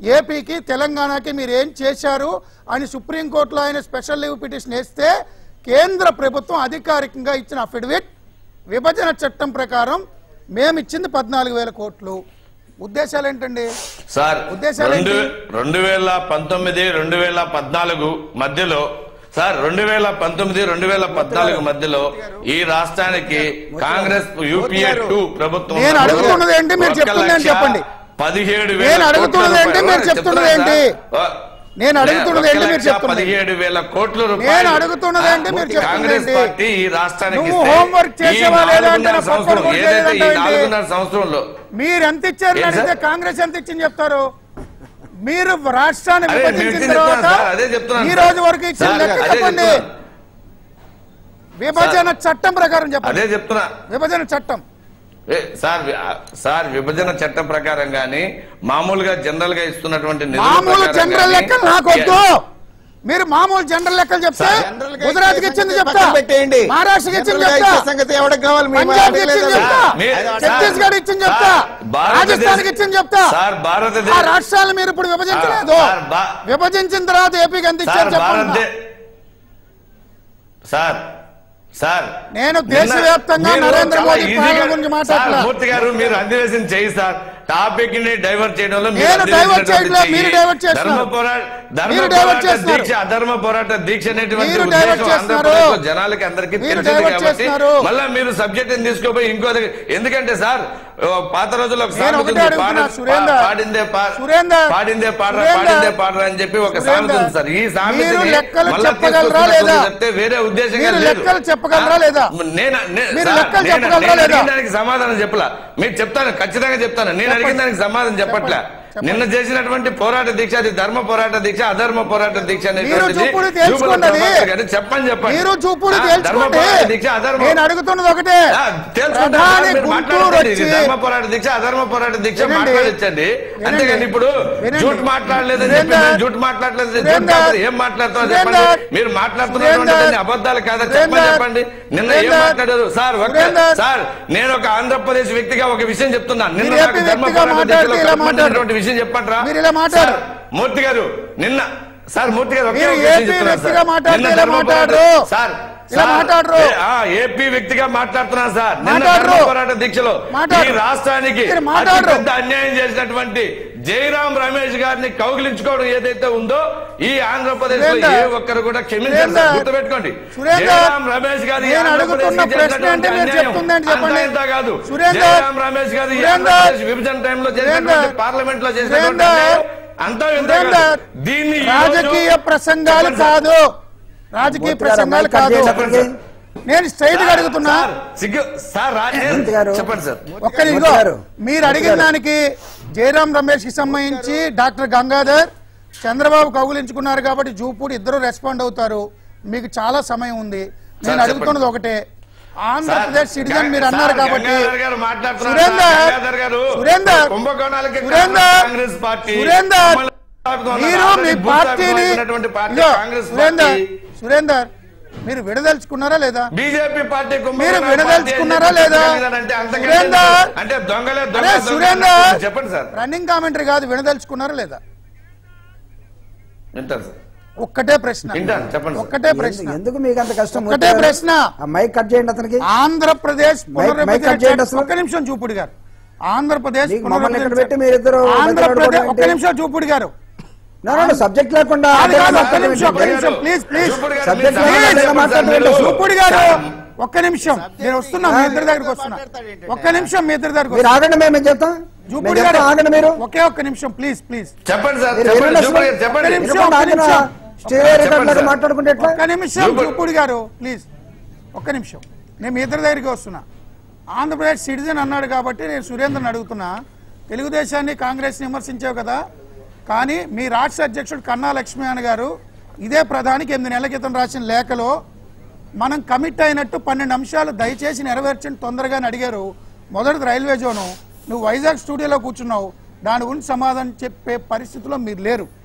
ఏపీకి తెలంగాణకి మీరు ఏం చేశారు అని సుప్రీంకోర్టులో ఆయన స్పెషల్ లీవ్ పిటిషన్ వేస్తే కేంద్ర ప్రభుత్వం అధికారికంగా ఇచ్చిన అఫిడవిట్ విభజన చట్టం ప్రకారం మేము ఇచ్చింది పద్నాలుగు వేల కోట్లు ఉద్దేశాలు ఏంటండి సార్ ఉద్దేశాలు రెండు ఏంటి? రెండు వేల పంతొమ్మిది రెండు వేల పద్నాలుగు మధ్యలో సార్ రెండు వేల పంతొమ్మిది రెండు వేల పద్నాలుగు మధ్యలో ఈ రాష్ట్రానికి కాంగ్రెస్ యూపీఏ టూ ప్రభుత్వం నేను ఉన్నప్పుడు అడుగుతున్నది ఏంటి? మీరు ఒక చెప్తున్నది ఏంటి లక్ష చెప్పండి. పదిహేడు వేల నేను అడుగుతున్నది కోట్ల ఏంటి? మీరు రూపాయలు. చెప్తున్నది చెప్తున్నా ఏంటి? సార్? నేను అడుగుతున్నది ఒక ఏంటి? మీరు లక్ష చెప్తున్నది. పదిహేడు వేల కోట్ల రూపాయలు నేను అడుగుతున్నది ఏంటి? మీరు చెప్తున్నది కాంగ్రెస్ ఏంటి? పార్టీ ఈ రాష్ట్రానికి నువ్వు ఇస్తే homework ఈ చేసేవా లేదా అంటే నాలుగున్నర నా పక్కన సంవత్సరం కూడా ఏదైతే ఈ చేయలేదంటావు ఏంటి? నాలుగున్నర సంవత్సరంలో మీరు ఎంత ఇచ్చారు ఏం అడిగితే సార్? కాంగ్రెస్ ఎంత ఇచ్చింది చెప్తారు మీరు రాష్ట్రాన్ని అదే విభజించిన నేను తర్వాత చెప్తున్నాను సార్, అదే చెప్తున్నాను ఈ సార్. రోజు వరకు ఇచ్చిన సార్, లెక్క అదే చెప్పండి చెప్తున్నాను. విభజన చట్టం ప్రకారం చెప్పండి అదే చెప్తున్నా విభజన చట్టం ఏ, సార్ వి- ఆ, సార్ విభజన చట్టం ప్రకారం గాని మామూలుగా జనరల్ గా ఇస్తున్నటువంటి నిధుల మామూలు ప్రకారం జనరల్ గాని- లెక్కలు నాకు వద్దు మీరు మామూలు జనరల్ లెక్కలు చెప్తే సార్, జనరల్ గా గుజరాత్ కి ఇచ్చే ఇచ్చింది సంగతి చెప్తా పక్కన పెట్టేయండి. మహారాష్ట్రకి ఇచ్చింది జనరల్ గా చెప్తా ఇచ్చే సంగతి ఎవరికి కావాలి మేము పంజాబ్ కి అడగలేదు ఇచ్చింది కదా. చెప్తా మీ- ఛత్తీస్గఢ్ ఇచ్చింది చెప్తా సార్, భారతదేశ- రాజస్థాన్ ఇచ్చింది చెప్తా సార్ ఆ భారతదేశ రాష్ట్రాలు మీరు ఇప్పుడు విభజించలేదు సార్, బా- విభజించిన తర్వాత ఏపీకి ఎంత సార్ ఇచ్చారు చెప్పండి భారతదే సార్ సార్ నేను నిన్న దేశవ్యాప్తంగా మీరు నరేంద్ర చాలా మోదీ ఈజీగా- పాలన గురించి సార్, మాట్లాడలా. మూర్తి గారు మీరు అధివేశం చేయి సార్ టాపిక్ ని డైవర్ట్ చేయడంలో మీరు నేను అధివేశం డైవర్ట్ చేయట్లేదు, చేయి. మీరు డైవర్ట్ చేస్తున్నారు. ధర్మ పోరాట ధర్మ మీరు డైవర్ట్ పోరాట చేస్తున్నారు. దీక్ష అధర్మ పోరాట దీక్ష అనేటువంటి మీరు డైవర్ట్ ఉద్దేశం చేస్తున్నారు. ఆంధ్రప్రదేశ్లో జనాలకి అందరికీ మీరు తెలిసింది డైవర్ట్ కాబట్టి చేస్తున్నారు. మళ్ళా మీరు సబ్జెక్ట్ తీసుకోపోయి ఇంకో దగ్గర ఎందుకంటే సార్ ఓ పాత రోజుల్లో ఒక నేను సామెత ఒకటే ఉంది. అడుగుతున్నా, పాడ- సురేందర్. పా- పాడిందే పా- సురేందర్. పాడిందే పాడరా సురేందర్. పాడిందే పాడరా అని చెప్పి ఒక సామెత ఉంది సార్ ఈ మీరు సామెతని లెక్కలు మళ్ళా చెప్పగలరా తీసుకొస్తున్నట్టు లేదా? చెప్తే వేరే ఉద్దేశంగా మీరు లేదు. లెక్కలు చెప్పగలరా ఆ, లేదా? నేను నే- మీరు సార్, లెక్కలు నేను- చెప్పగలరా నేను లేదా? అడిగిన దానికి సమాధానం చెప్పలా మీరు చెప్తాను ఖచ్చితంగా చెప్తాను నేను అడిగిన దానికి సమాధానం చెప్పట్లే చెప్పండి. నిన్న చేసినటువంటి పోరాట దీక్ష అది ధర్మ పోరాట దీక్ష అధర్మ పోరాట దీక్ష అనేటువంటిది చూపుడు జూబుల తేల్చుకోండి అది. ప్రభాకర్ గారు చెప్పండి చెప్పండి మీరు చూపుడు ఆ, ధర్మ తేల్చుకోండి పోరాట దీక్ష అధర్మ నేను అడుగుతున్నది ఒకటే ఆ, తెలుసుకుంటాను సార్, ప్రధాని మీరు గుంటూరు మాట్లాడండి. ఇది వచ్చి ధర్మ పోరాట దీక్ష అధర్మ పోరాట దీక్ష వినండి. మాట్లాడించండి వినండి. అంతేగాని ఇప్పుడు వినండి. జూట్ మాట్లాడలేదని చెప్పి సురేందర్. నేను జూట్ మాట్లాడలేదు జూట్ సురేందర్. మాట్లాడలేదు. ఏం మాట్లాడుతున్నారు చెప్పండి సురేందర్. మీరు మాట్లాడుతున్నటువంటి సురేందర్. అబద్ధాలు కాదా చెప్పండి సురేందర్. చెప్పండి నిన్న ఏం సురేందర్. మాట్లాడారు సార్ ఒక సురేందర్. సార్ నేను ఒక ఆంధ్రప్రదేశ్ వ్యక్తిగా ఒక విషయం చెప్తున్నాను నిన్న మీరు నాకు ఏపీ ధర్మ వ్యక్తిగా పోరాట మాట్లాడితే దీక్షలో ఇలా కలపమంటున్నటువంటి విషయం చెప్పండి మీరు ఇలా మాట్లాడు. మూర్తి గారు నిన్న సార్ మూర్తి గారు ఒకే మీరు ఒక విషయం ఏపీ చెప్తున్నాను వ్యక్తిగా సార్. మాట్లాడితే నిన్న ఇలా ధర్మ పోరాట- మాట్లాడరు. సార్ ఇలా సార్, మాట్లాడరు. ఏ- ఆ, ఏపీ వ్యక్తిగా మాట్లాడుతున్నాను సార్ నిన్న మాట్లాడరు. ధర్మ పోరాట దీక్షలో ఈ మాట్లాడరు. రాష్ట్రానికి మీరు అతి మాట్లాడరు. పెద్ద అన్యాయం చేసినటువంటి జయరాం రమేష్ గారిని కౌగిలించుకోవడం ఏదైతే ఉందో ఈ ఆంధ్రప్రదేశ్ లో సురేందర్. ఏ ఒక్కరు కూడా క్షమించారు సురేందర్. సార్. గుర్తుపెట్టుకోండి సురేందర్. జయరాం రమేష్ గారి నేను ఆంధ్రప్రదేశ్ అడుగుతున్న కి ప్రశ్న చేసినటువంటి ఏంటి? మీరు అన్యాయం చెప్తుంది ఏంటి చెప్పండి. అంతా ఇంతా కాదు సురేందర్. జయరాం రమేష్ గారు ఈ సురేందర్. ఆంధ్రప్రదేశ్ విభజన టైంలో చేసినటువంటి సురేందర్. పార్లమెంట్ లో చేసినటువంటి సురేందర్. అన్యాయం అంతా ఇంతా కాదు. సురేందర్. దీన్ని ఈ రోజు- రాజకీయ ప్రసంగాలు చెప్పండి సార్. కాదు రాజకీయ మూర్తి గారు, ప్రసంగాలు మైక్ కట్ కాదు చేయండి చెప్పండి సార్. నేను స్ట్రైట్ గా అడుగుతున్నా సార్, సిగ్గు సార్ రా- నేను- మూర్తి గారు. చెప్పండి సార్ ఒక్క నిమిషం మూర్తి గారు. మీరు అడిగిన దానికి జయరాం రమేష్ కి సంబంధించి డాక్టర్ గంగాధర్ చంద్రబాబు కౌగులించుకున్నారు కాబట్టి జూపూడి ఇద్దరు రెస్పాండ్ అవుతారు మీకు చాలా సమయం ఉంది నేను చెప్పండి. అడుగుతున్నది ఒకటే ఆంధ్రప్రదేశ్ సార్, సిటిజన్ మీరు సార్, అన్నారు కాబట్టి గంగాధర్ గారు మాట్లాడుతున్నారు. సురేందర్. సార్, గంగాధర్ గారు సురేందర్. కుంభకోణాలకి సురేందర్. కాంగ్రెస్ పార్టీ సురేందర్. మమ్మల్ని ఆపుతున్నారు. మీరు మీ ఆల్రెడీ పార్టీని భూస్థాపితమైనటువంటి పార్టీ ఇదిగో, కాంగ్రెస్ సురేందర్ పార్టీ సురేందర్ మీరు విడదలుచుకున్నారా లేదా బీజేపీ పార్టీ మీరు కుంభకోణాల విడదలుచుకున్నారా పార్టీ అని లేదా? చెప్పి అంటే అంతకంటే సురేందర్. అంటే దొంగలే దొంగ అరే దొంగ సురేందర్ అన్నట్టు చెప్పండి సార్ రన్నింగ్ కామెంటరీ కాదు వినదలుచుకున్నారా లేదా వింటాను సార్ ఒక్కటే ప్రశ్న వింటాను చెప్పండి సార్. ఒక్కటే ప్రశ్న ఎందు- ఎందుకు మీకు అంత కష్టం ఒక్కటే మూర్తి గారు? ప్రశ్న. ఆ మైక్ కట్ చేయండి అతనికి ఆంధ్రప్రదేశ్ మైక్- పునర్విభజన మైక్ కట్ చేయండి చట్టం- అసలు. ఒక్క నిమిషం చూపుడు గారు ఆంధ్రప్రదేశ్ నీకు మమ్మల్ని పునర్విభజన ఇక్కడ పెట్టి చట్టం- మీరిద్దరు ఆంధ్రప్రదేశ్ మాట్లాడుకోవడం ఒక్క ఏంటి? నిమిషం చూపుడు గారు సబ్జెక్ట్ లేకుండా కాదు, కాదు, అడ్డంగా ఒక్క నిమిషం ఒక్క మాట్లాడడం నిమిషం ఏంటి? ప్లీజ్ ప్లీజ్ చూపుడు గారు, సబ్జెక్ట్ మీరు లేకుండా చెప్పండి అడ్డంగా సార్, మాట్లాడడం మీరు- ఏంటి? చూపుడు గారు ఒక్క నిమిషం నేను వస్తున్నా మీ ఇద్దరి దగ్గరకు వస్తున్నా ఒక్క నిమిషం మీ ఇద్దరి దగ్గరకు మీరు వస్తున్నా. ఆగండి మేము చెప్తాం చూపుడు మేము గారు చెప్తాం, ఆగండి మీరు ఒకే ఒక్క నిమిషం ప్లీజ్ ప్లీజ్ చెప్పండి సార్ మీరు చెప్పండి ఏమన్నా చూపుడు గారు, అసలు- చెప్పండి ఒక్క నిమిషం. ఎందుకంటే ఆగిన నిమిషం. స్టే చెప్పండి రికార్డ్ లాగా సార్. మాట్లాడుకుంటే ఎట్లా ఒక్క నిమిషం చూపుడు- చూపుడు గారు ప్లీజ్ ఒక్క నిమిషం నేను మీ ఇద్దరి దగ్గరికి వస్తున్నా ఆంధ్రప్రదేశ్ సిటిజన్ అన్నాడు కాబట్టి నేను సురేంద్రని అడుగుతున్నా తెలుగుదేశాన్ని కాంగ్రెస్ విమర్శించావు కదా కానీ మీ రాష్ట్ర అధ్యక్షుడు కన్నా లక్ష్మీనారాయణ గారు ఇదే ప్రధానికి ఎనిమిది నెలల క్రితం రాసిన లేఖలో మనం కమిట్ అయినట్టు పన్నెండు అంశాలు దయచేసి నెరవేర్చండి తొందరగా అని అడిగారు మొదటిది రైల్వే జోను నువ్వు వైజాగ్ స్టూడియోలో కూర్చున్నావు దాని గురించి సమాధానం చెప్పే పరిస్థితిలో మీరు లేరు